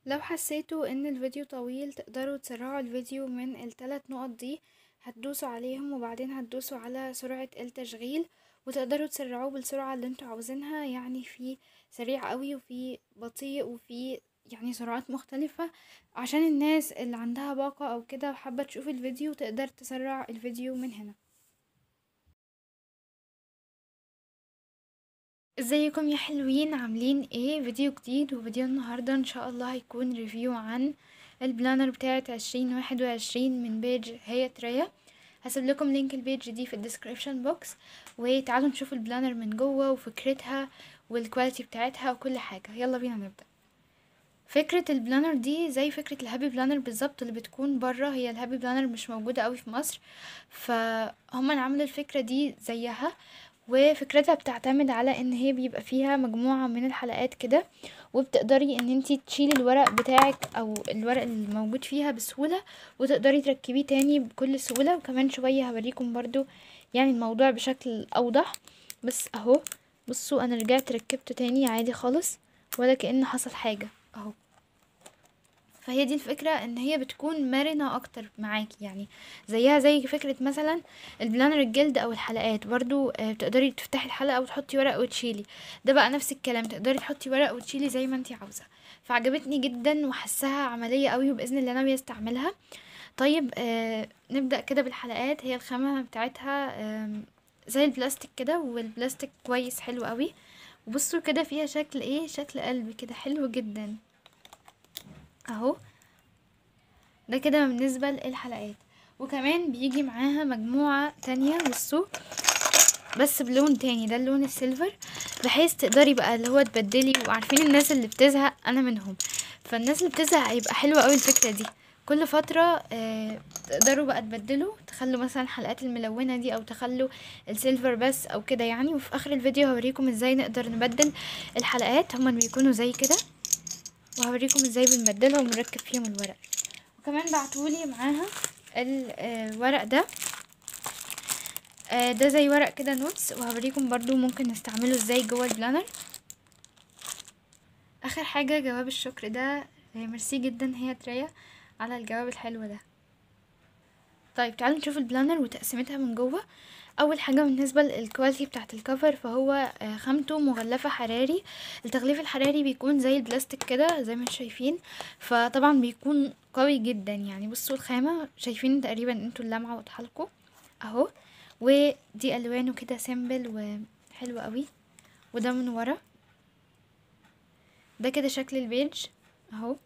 لو حسيتوا ان الفيديو طويل تقدروا تسرعوا الفيديو من الثلاث نقط دي هتدوسوا عليهم وبعدين هتدوسوا على سرعة التشغيل وتقدروا تسرعوه بالسرعة اللي انتوا عاوزينها يعني في سريع قوي وفي بطيء وفي يعني سرعات مختلفة عشان الناس اللي عندها باقة او كده وحابة تشوف الفيديو تقدر تسرع الفيديو من هنا ازيكم يا حلوين عاملين ايه فيديو جديد وفيديو النهاردة ان شاء الله هيكون ريفيو عن البلانر بتاعة عشرين واحد وعشرين من بيج هي تريا هسيب لكم لينك البيج دي في الديسكريبشن بوكس وتعالوا نشوف البلانر من جوه وفكرتها والكواليتي بتاعتها وكل حاجة يلا بينا نبدأ فكرة البلانر دي زي فكرة الهابي بلانر بالظبط اللي بتكون برا هي الهابي بلانر مش موجودة قوي في مصر فهم عملوا الفكرة دي زيها وفكرتها بتعتمد على ان هي بيبقى فيها مجموعة من الحلقات كده وبتقدري ان انتي تشيلي الورق بتاعك او الورق الموجود فيها بسهولة وتقدري تركبيه تاني بكل سهولة وكمان شوية هوريكم برضو يعني الموضوع بشكل اوضح بس اهو بصوا انا رجعت ركبته تاني عادي خالص ولا كأن حصل حاجة اهو فهي دي الفكرة ان هي بتكون مرنة اكتر معاكي يعني زيها زي فكرة مثلا البلانر الجلد او الحلقات برضو آه، بتقدري تفتحي الحلقة وتحطي ورق وتشيلي ده بقى نفس الكلام تقدري تحطي ورق وتشيلي زي ما انتي عاوزة فعجبتني جدا وحسها عملية قوي وباذن الله ناوية استعملها طيب آه نبدأ كده بالحلقات هي الخامة بتاعتها آم، زي البلاستيك كده والبلاستيك كويس حلو قوي وبصوا كده فيها شكل ايه شكل قلب كده حلو جدا اهو ده كده بالنسبة للحلقات وكمان بيجي معاها مجموعة تانية بصوا بس بلون تاني ده اللون السيلفر بحيث تقدري بقى اللي هو تبدلي وعارفين الناس اللي بتزهق انا منهم فالناس اللي بتزهق هيبقى حلوة قوي الفكرة دي كل فترة آه تقدروا بقى تبدلوا تخلوا مثلا الحلقات الملونة دي او تخلوا السيلفر بس او كده يعني وفي اخر الفيديو هوريكم ازاي نقدر نبدل الحلقات هما بيكونوا زي كده وهوريكم ازاي بنبدلها ونركب فيهم الورق وكمان بعتولي معاها ال- آه، الورق ده آه، ده زي ورق كده نوتس وهوريكم برضو ممكن نستعمله ازاي جوه البلانر اخر حاجة جواب الشكر ده آه، ميرسي جدا هي تريا على الجواب الحلو ده طيب تعالوا نشوف البلانر وتقسيمتها من جوه اول حاجه بالنسبه للكواليتي بتاعه الكفر فهو آه، خامته مغلفه حراري التغليف الحراري بيكون زي البلاستيك كده زي ما انتم شايفين فطبعا بيكون قوي جدا يعني بصوا الخامه شايفين تقريبا انتوا اللمعه واضحه لكم اهو ودي الوانه كده سيمبل وحلو قوي وده من ورا ده كده شكل البيج اهو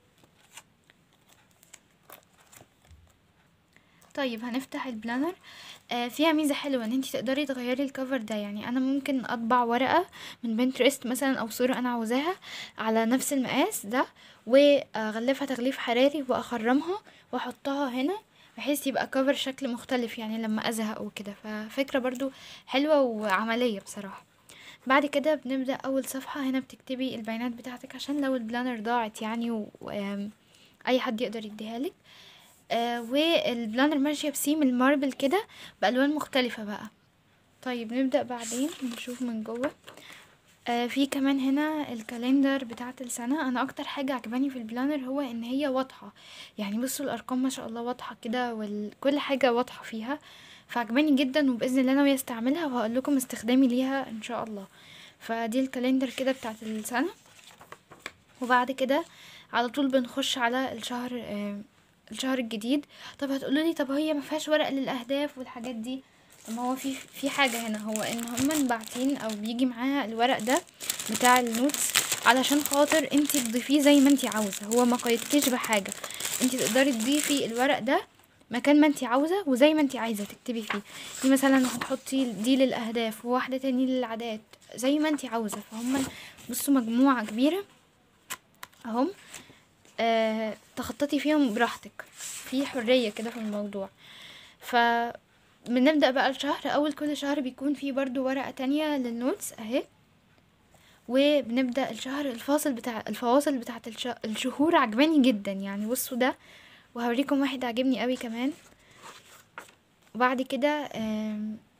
طيب هنفتح البلانر آه فيها ميزه حلوه ان انت تقدري تغيري الكفر ده يعني انا ممكن اطبع ورقه من بنترست مثلا او صوره انا عاوزاها على نفس المقاس ده واغلفها تغليف حراري واخرمها واحطها هنا بحيث يبقى كفر شكل مختلف يعني لما ازهق وكده ففكره برضو حلوه وعمليه بصراحه بعد كده بنبدا اول صفحه هنا بتكتبي البيانات بتاعتك عشان لو البلانر ضاعت يعني و... آم، اي حد يقدر يديها لك آه والبلانر ماشية بسيم الماربل كده بألوان مختلفة بقى طيب نبدأ بعدين نشوف من جوه آه في كمان هنا الكالندر بتاعة السنة انا اكتر حاجة عجباني في البلانر هو ان هي واضحة يعني بصوا الارقام ما شاء الله واضحة كده وكل حاجة واضحة فيها فعجباني جدا وباذن الله ناوية استعملها وهقول لكم استخدامي ليها ان شاء الله فدي الكالندر كده بتاعة السنة وبعد كده على طول بنخش على الشهر آه الشهر الجديد طب هتقولوا لي طب هي ما فيهاش ورق للاهداف والحاجات دي طب ما هو في في حاجه هنا هو ان هما باعتين او بيجي معاها الورق ده بتاع النوتس علشان خاطر انتي تضيفيه زي ما انتي عاوزه هو ما قيدكيش بحاجه انتي تقدري تضيفي الورق ده مكان ما انتي عاوزه وزي ما انتي عايزه تكتبي فيه دي مثلا هتحطي دي للاهداف وواحده تاني للعادات زي ما انتي عاوزه فهم بصوا مجموعه كبيره اهم آه تخططي فيهم براحتك في حرية كده في الموضوع ف بنبدأ بقى الشهر أول كل شهر بيكون فيه برضو ورقة تانية للنوتس أهي وبنبدأ الشهر الفاصل بتاع الفواصل بتاعت الش... الشهور عجباني جدا يعني بصوا ده وهوريكم واحد عجبني قوي كمان وبعد كده آم،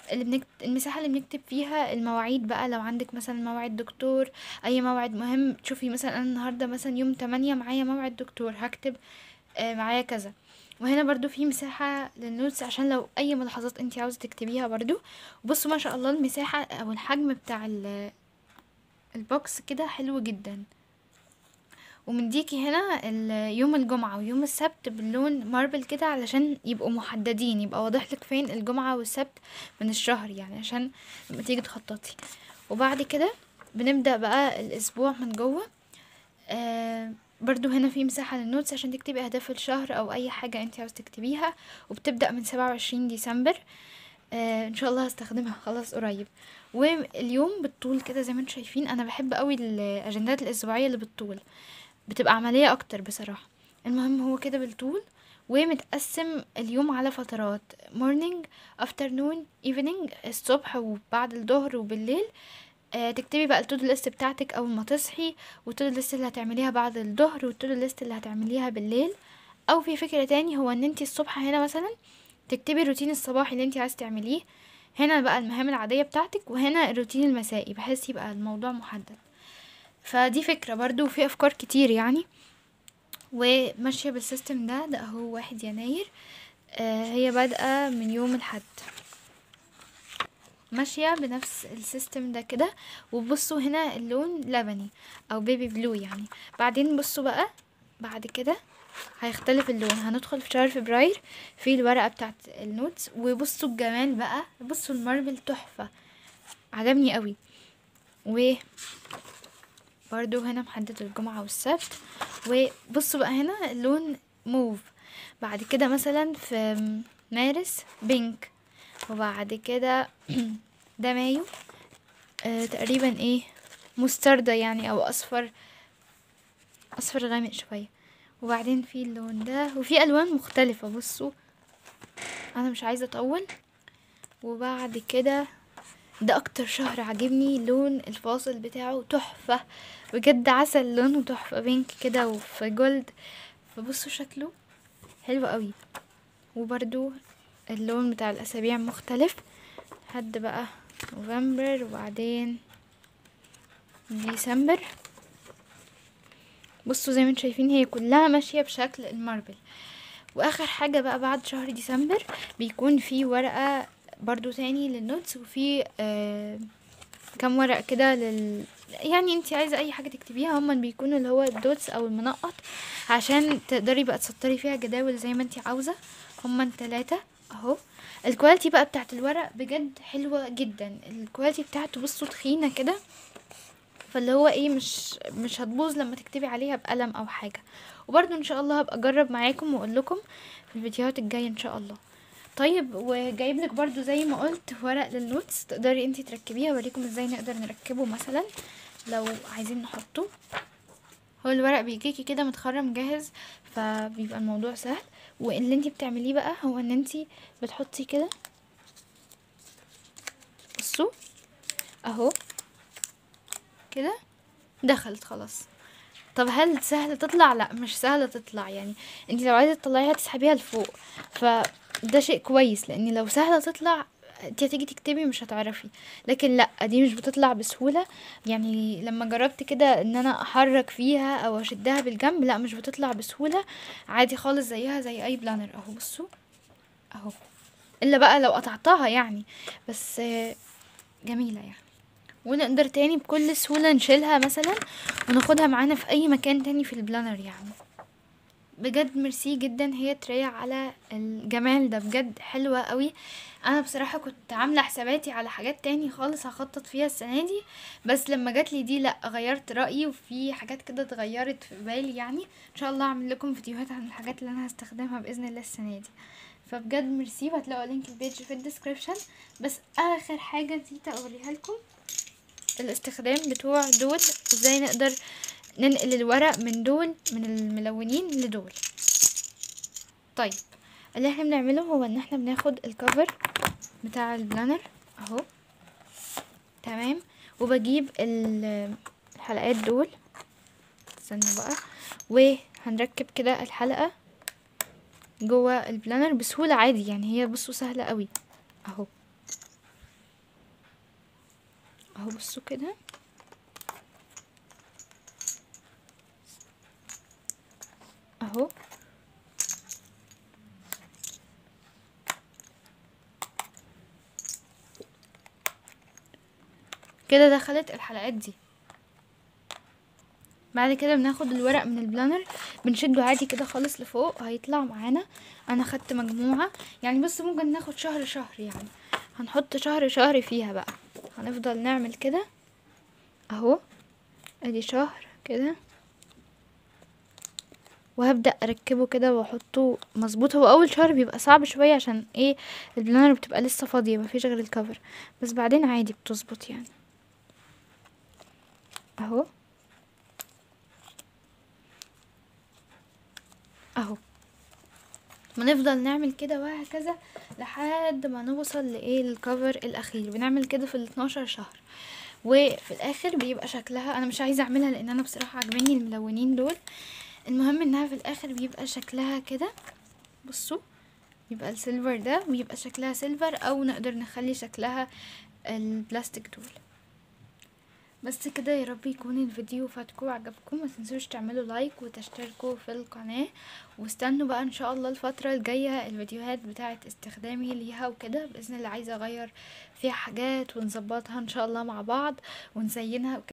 اللي بنكت... المساحة اللي بنكتب فيها المواعيد بقى لو عندك مثلا موعد دكتور اي موعد مهم تشوفي مثلا انا النهاردة مثلا يوم تمانية معايا موعد دكتور هكتب آه معايا كذا وهنا برضو في مساحة للنوتس عشان لو اي ملاحظات انت عاوزة تكتبيها برضو بصوا ما شاء الله المساحة او الحجم بتاع ال- البوكس كده حلو جدا ومديكي هنا ال- يوم الجمعة ويوم السبت باللون ماربل كده علشان يبقوا محددين يبقى واضح لك فين الجمعة والسبت من الشهر يعني عشان لما تيجي تخططي وبعد كده بنبدأ بقى الأسبوع من جوه آه برضو هنا في مساحة للنوتس عشان تكتبي أهداف الشهر أو أي حاجة انت عاوز تكتبيها وبتبدأ من سبعة وعشرين ديسمبر آه ان شاء الله هستخدمها خلاص قريب واليوم بالطول كده زي ما انتم شايفين انا بحب قوي الاجندات الاسبوعيه اللي بالطول بتبقى عمليه اكتر بصراحه المهم هو كده بالطول ومتقسم اليوم على فترات morning afternoon evening الصبح وبعد الظهر وبالليل آه تكتبي بقى التودو ليست بتاعتك اول ما تصحي والتودو ليست اللي هتعمليها بعد الظهر والتودو ليست اللي هتعمليها بالليل او في فكره تاني هو ان انتي الصبح هنا مثلا تكتبي الروتين الصباحي اللي انتي عايز تعمليه هنا بقى المهام العاديه بتاعتك وهنا الروتين المسائي بحيث يبقى الموضوع محدد فدي فكره برضو وفي افكار كتير يعني وماشيه بالسيستم ده ده اهو واحد يناير آه هي بادئه من يوم الحد ماشيه بنفس السيستم ده كده وبصوا هنا اللون لبني او بيبي بلو يعني بعدين بصوا بقى بعد كده هيختلف اللون هندخل في شهر فبراير في الورقه بتاعت النوتس وبصوا الجمال بقى بصوا الماربل تحفه عجبني قوي و برضو هنا محدد الجمعة والسبت وبصوا بقى هنا اللون موف بعد كده مثلا في مارس بينك وبعد كده ده مايو آه تقريبا ايه مستردة يعني او اصفر اصفر غامق شوية وبعدين في اللون ده وفي الوان مختلفة بصوا انا مش عايزة اطول وبعد كده ده اكتر شهر عجبني لون الفاصل بتاعه تحفة بجد عسل لونه تحفة بينك كده وفي جولد فبصوا شكله حلو قوي وبرده اللون بتاع الاسابيع مختلف لحد بقى نوفمبر وبعدين ديسمبر بصوا زي ما انتم شايفين هي كلها ماشية بشكل الماربل واخر حاجة بقى بعد شهر ديسمبر بيكون في ورقة برضو تاني للنوتس وفي آه كام ورق كده لل يعني انت عايزه اي حاجه تكتبيها هما بيكونوا اللي هو الدوتس او المنقط عشان تقدري بقى تسطري فيها جداول زي ما انت عاوزه هما التلاتة اهو الكواليتي بقى بتاعت الورق بجد حلوه جدا الكواليتي بتاعته بصوا تخينه كده فاللي هو ايه مش مش هتبوظ لما تكتبي عليها بقلم او حاجه وبرضو ان شاء الله هبقى اجرب معاكم واقول لكم في الفيديوهات الجايه ان شاء الله طيب وجايب لك برضو زي ما قلت ورق للنوتس تقدري انتي تركبيها اوريكم ازاي نقدر نركبه مثلا لو عايزين نحطه هو الورق بيجيكي كده متخرم جاهز فبيبقى الموضوع سهل واللي انتي بتعمليه بقى هو ان انتي بتحطي كده بصوا اهو كده دخلت خلاص طب هل سهل تطلع لا مش سهلة تطلع يعني انت لو عايزة تطلعيها تسحبيها لفوق فده شيء كويس لان لو سهلة تطلع انت هتيجي تكتبي مش هتعرفي لكن لا دي مش بتطلع بسهولة يعني لما جربت كده ان انا احرك فيها او اشدها بالجنب لا مش بتطلع بسهولة عادي خالص زيها زي اي بلانر اهو بصوا اهو الا بقى لو قطعتها يعني بس جميلة يعني ونقدر تاني بكل سهولة نشيلها مثلا وناخدها معانا في اي مكان تاني في البلانر يعني بجد ميرسي جدا هي تريا على الجمال ده بجد حلوة قوي انا بصراحة كنت عاملة حساباتي على حاجات تاني خالص هخطط فيها السنة دي بس لما جات لي دي لا غيرت رأيي وفي حاجات كده اتغيرت في بالي يعني ان شاء الله اعمل لكم فيديوهات عن الحاجات اللي انا هستخدمها باذن الله السنة دي فبجد ميرسي وهتلاقوا لينك البيج في الديسكريبشن بس اخر حاجة نسيت اوريها لكم الاستخدام بتوع دول ازاي نقدر ننقل الورق من دول من الملونين لدول طيب اللي احنا بنعمله هو ان احنا بناخد الكفر بتاع البلانر اهو تمام وبجيب الحلقات دول استنوا بقى وهنركب كده الحلقة جوه البلانر بسهولة عادي يعني هي بصوا سهلة قوي اهو اهو بصوا كده اهو كده دخلت الحلقات دي بعد كده بناخد الورق من البلانر بنشده عادي كده خالص لفوق هيطلع معانا انا خدت مجموعة يعني بص ممكن ناخد شهر شهر يعني هنحط شهر شهر فيها بقى هنفضل نعمل كده اهو ادي شهر كده وهبدأ اركبه كده واحطه مظبوط هو اول شهر بيبقى صعب شوية عشان ايه البلانر بتبقى لسه فاضية مفيش غير الكفر بس بعدين عادي بتظبط يعني اهو اهو بنفضل نعمل كده وهكذا لحد ما نوصل لايه الكفر الاخير بنعمل كده في ال 12 شهر وفي الاخر بيبقى شكلها انا مش عايزه اعملها لان انا بصراحه عجباني الملونين دول المهم انها في الاخر بيبقى شكلها كده بصوا يبقى السيلفر ده ويبقى شكلها سيلفر او نقدر نخلي شكلها البلاستيك دول بس كده يا رب يكون الفيديو فاتكم وعجبكم ما تنسوش تعملوا لايك وتشتركوا في القناة واستنوا بقى ان شاء الله الفترة الجاية الفيديوهات بتاعة استخدامي ليها وكده بإذن الله عايزة اغير فيها حاجات ونظبطها ان شاء الله مع بعض ونزينها وكده